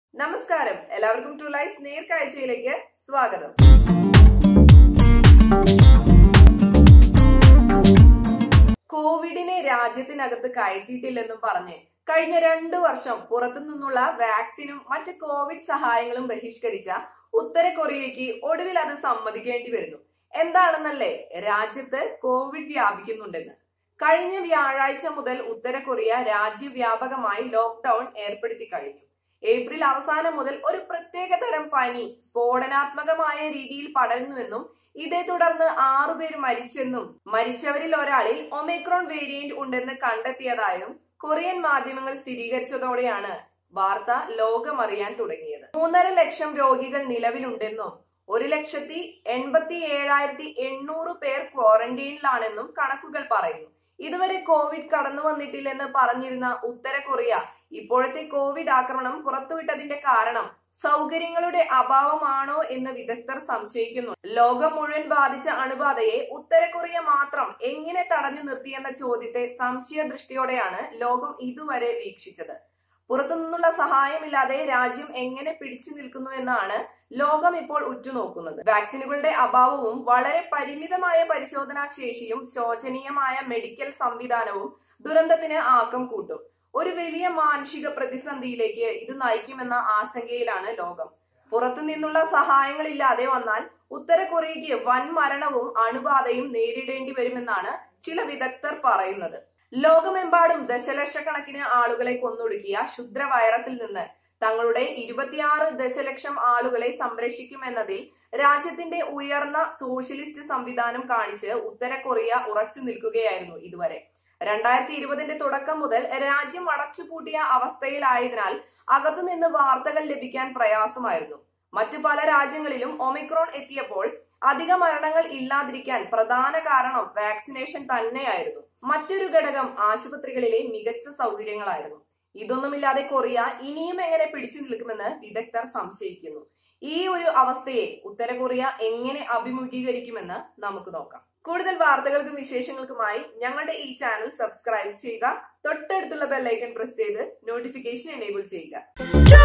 നമസ്കാരം എല്ലാവർക്കും to life നേർക്കാഴ്ചയിലേക്ക് സ്വാഗതം കോവിഡിനെ രാജ്യത്തിനകത്ത് കയറ്റിയിട്ടില്ലെന്നും പറഞ്ഞ് കഴിഞ്ഞ രണ്ടു വർഷം പുറത്തു നിന്നുള്ള വാക്സിനും മറ്റ് കോവിഡ് സഹായങ്ങളും ബഹിഷ്കരിച്ച ഉത്തര കൊറിയയ്ക്ക് ഒടുവിൽ അത് സമ്മതിക്കേണ്ടി വരുന്നു എന്താണെന്നല്ലേ രാജ്യത്ത് കോവിഡ് വ്യാപിക്കുന്നുണ്ടെന്ന് കഴിഞ്ഞ വ്യാഴാഴ്ച മുതൽ ഉത്തര കൊറിയ രാജ്യവ്യാപകമായി ലോക്ക്ഡൌൺ ഏർപ്പെടുത്തി കഴിഞ്ഞു ഏപ്രിൽ അവസാനം മുതൽ ഒരു പ്രത്യേക തരം പനി സ്ഫോടനാത്മകമായ രീതിയിൽ പടരുന്നുവെന്നും ഇതേ തുടർന്ന് ആറുപേർ മരിച്ചെന്നും മരിച്ചവരിൽ ഒരാളിൽ ഒമിക്രോൺ വേരിയന്റ് ഉണ്ടെന്ന് കണ്ടെത്തിയതായും കൊറിയൻ മാധ്യമങ്ങൾ സ്ഥിരീകരിച്ചതോടെയാണ് വാർത്ത ലോകമറിയാൻ തുടങ്ങിയത് മൂന്നര ലക്ഷം രോഗികൾ നിലവിലുണ്ടെന്നും ഒരു ലക്ഷത്തി എൺപത്തി ഏഴായിരത്തി എണ്ണൂറ് പേർ ക്വാറന്റൈനിലാണെന്നും കണക്കുകൾ പറയുന്നു ഇതുവരെ കോവിഡ് കടന്നു വന്നിട്ടില്ലെന്ന് പറഞ്ഞിരുന്ന ഉത്തര കൊറിയ ഇപ്പോഴത്തെ കോവിഡ് ആക്രമണം പുറത്തുവിട്ടതിന്റെ കാരണം സൗകര്യങ്ങളുടെ അഭാവമാണോ എന്ന് വിദഗ്ധർ സംശയിക്കുന്നു ലോകം മുഴുവൻ ബാധിച്ച അണുബാധയെ ഉത്തര കൊറിയ മാത്രം എങ്ങനെ തടഞ്ഞു നിർത്തിയെന്ന ചോദ്യത്തെ സംശയ ദൃഷ്ടിയോടെയാണ് ലോകം ഇതുവരെ വീക്ഷിച്ചത് പുറത്തുനിന്നുള്ള സഹായമില്ലാതെ രാജ്യം എങ്ങനെ പിടിച്ചു നിൽക്കുന്നു എന്നാണ് ലോകം ഇപ്പോൾ ഉറ്റുനോക്കുന്നത് വാക്സിനുകളുടെ അഭാവവും വളരെ പരിമിതമായ പരിശോധനാ ശേഷിയും ശോചനീയമായ മെഡിക്കൽ സംവിധാനവും ദുരന്തത്തിന് ആക്കം കൂട്ടും ഒരു വലിയ മാനുഷിക പ്രതിസന്ധിയിലേക്ക് ഇത് നയിക്കുമെന്ന ആശങ്കയിലാണ് ലോകം പുറത്തു നിന്നുള്ള സഹായങ്ങളില്ലാതെ വന്നാൽ ഉത്തര കൊറിയയ്ക്ക് വൻ മരണവും അണുബാധയും നേരിടേണ്ടി വരുമെന്നാണ് ചില വിദഗ്ധർ പറയുന്നത് ലോകമെമ്പാടും ദശലക്ഷക്കണക്കിന് ആളുകളെ കൊന്നൊടുക്കിയ ക്ഷുദ്ര വൈറസിൽ നിന്ന് തങ്ങളുടെ ഇരുപത്തിയാറ് ദശലക്ഷം ആളുകളെ സംരക്ഷിക്കുമെന്നതിൽ രാജ്യത്തിന്റെ ഉയർന്ന സോഷ്യലിസ്റ്റ് സംവിധാനം കാണിച്ച് ഉത്തര കൊറിയ ഉറച്ചു നിൽക്കുകയായിരുന്നു ഇതുവരെ രണ്ടായിരത്തി ഇരുപതിന്റെ തുടക്കം മുതൽ രാജ്യം അടച്ചുപൂട്ടിയ അവസ്ഥയിലായതിനാൽ അകത്തുനിന്ന് വാർത്തകൾ ലഭിക്കാൻ പ്രയാസമായിരുന്നു മറ്റു പല രാജ്യങ്ങളിലും ഒമിക്രോൺ എത്തിയപ്പോൾ അധിക മരണങ്ങൾ ഇല്ലാതിരിക്കാൻ പ്രധാന കാരണം വാക്സിനേഷൻ തന്നെയായിരുന്നു മറ്റൊരു ഘടകം ആശുപത്രികളിലെ മികച്ച സൗകര്യങ്ങളായിരുന്നു ഇതൊന്നുമില്ലാതെ കൊറിയ ഇനിയും എങ്ങനെ പിടിച്ചു നിൽക്കുമെന്ന് വിദഗ്ധർ സംശയിക്കുന്നു ഈ ഒരു അവസ്ഥയെ ഉത്തര കൊറിയ എങ്ങനെ അഭിമുഖീകരിക്കുമെന്ന് നമുക്ക് നോക്കാം കൂടുതൽ വാർത്തകൾക്കും വിശേഷങ്ങൾക്കുമായി ഞങ്ങളുടെ ഈ ചാനൽ സബ്സ്ക്രൈബ് ചെയ്യുക തൊട്ടടുത്തുള്ള ബെല്ലൈക്കൺ പ്രസ് ചെയ്ത് നോട്ടിഫിക്കേഷൻ എനേബിൾ ചെയ്യുക